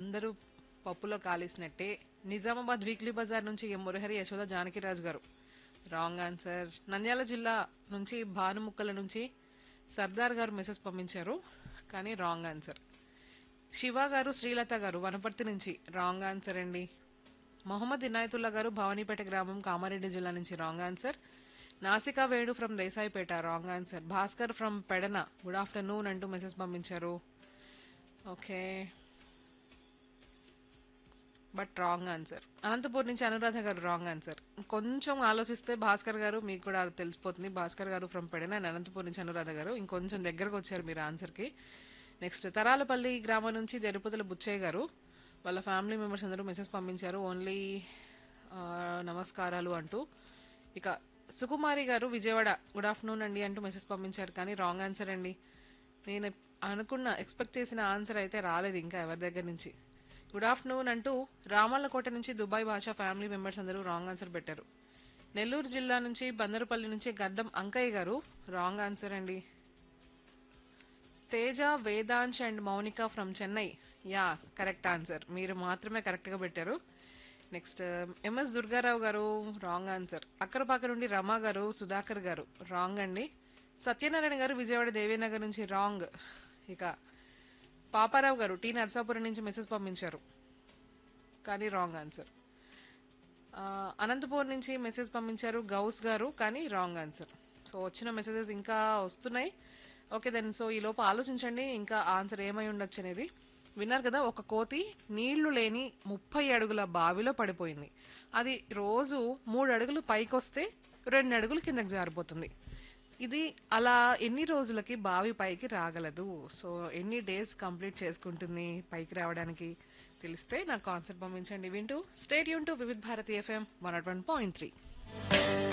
అందరూ పప్పులో కాలేసినట్టే నిజామాబాద్ వీక్లీ బజార్ నుంచి ఎం మురహరి యశోద జానకిరాజు గారు రాంగ్ ఆన్సర్ నంద్యాల జిల్లా నుంచి భానుముక్కల నుంచి సర్దార్ గారు మెసేజ్ పంపించారు కానీ రాంగ్ ఆన్సర్ శివ గారు శ్రీలత గారు వనపర్తి నుంచి రాంగ్ ఆన్సర్ అండి మొహమ్మద్ ఇనాయతుల్లా గారు భవానీపేట గ్రామం కామారెడ్డి జిల్లా నుంచి wrong answer Nasika Venu from Desaipeta wrong answer Bhaskar from Pedana good afternoon అంటూ మెసేజ్ పంపించారు okay but wrong answer Anantapur నుంచి అనురాధ గారు రాంగ్ ఆన్సర్ కొంచెం ఆలోచిస్తే భాస్కర్ గారు మీకు కూడా తెలిసిపోతుంది భాస్కర్ గారు ఫ్రమ్ పెడన అండ్ అనంతపూర్ నుంచి అనురాధ గారు ఇంకొంచెం దగ్గరకు వచ్చారు మీరు ఆన్సర్కి నెక్స్ట్ తరాలపల్లి గ్రామం నుంచి దెరుపతుల బుచ్చయ్య గారు వాళ్ళ ఫ్యామిలీ మెంబర్స్ అందరూ మెసేజ్ పంపించారు ఓన్లీ నమస్కారాలు అంటూ ఇక సుకుమారి గారు విజయవాడ గుడ్ ఆఫ్టర్నూన్ అండి అంటూ మెసేజ్ పంపించారు కానీ రాంగ్ ఆన్సర్ అండి నేను అనుకున్న ఎక్స్పెక్ట్ చేసిన ఆన్సర్ అయితే రాలేదు ఇంకా ఎవరి దగ్గర నుంచి గుడ్ ఆఫ్టర్నూన్ అంటూ రామల్లకోట నుంచి దుబాయ్ భాషా ఫ్యామిలీ మెంబర్స్ అందరూ రాంగ్ ఆన్సర్ పెట్టారు నెల్లూరు జిల్లా నుంచి బందరుపల్లి నుంచి గడ్డం అంకయ్య గారు రాంగ్ ఆన్సర్ అండి Teja Vedansh and Mounika from Chennai yeah correct answer మీరు మాత్రమే కరెక్ట్గా పెట్టారు నెక్స్ట్ ఎంఎస్ దుర్గారావు గారు రాంగ్ ఆన్సర్ అక్కరపాక నుండి రమా గారు సుధాకర్ గారు రాంగ్ అండి సత్యనారాయణ గారు విజయవాడ దేవీనగర్ నుంచి రాంగ్ ఇక పాపారావు గారు టీ నర్సాపురం నుంచి మెసేజ్ పంపించారు కానీ రాంగ్ ఆన్సర్ ఆ, అనంతపూర్ నుంచి మెసేజ్ పంపించారు గౌస్ గారు కానీ రాంగ్ ఆన్సర్ సో వచ్చిన మెసేజెస్ ఇంకా వస్తున్నాయి ఓకే దెన్ సో ఈ లోపు ఆలోచించండి ఇంకా ఆన్సర్ ఏమై ఉండొచ్చు అనేది విన్నారు కదా ఒక కోతి నీళ్లు లేని ముప్పై అడుగుల బావిలో పడిపోయింది అది రోజు మూడు అడుగులు పైకొస్తే రెండు అడుగులు కిందకి జారిపోతుంది ఇది అలా ఎన్ని రోజులకి బావి పైకి రాగలదు సో ఎన్ని డేస్ కంప్లీట్ చేసుకుంటుంది పైకి రావడానికి తెలిస్తే నాకు కాన్సెప్ట్ పంపించండి వింటూ స్టేట్ యూన్ to Vividh Bharati FM one naught one point three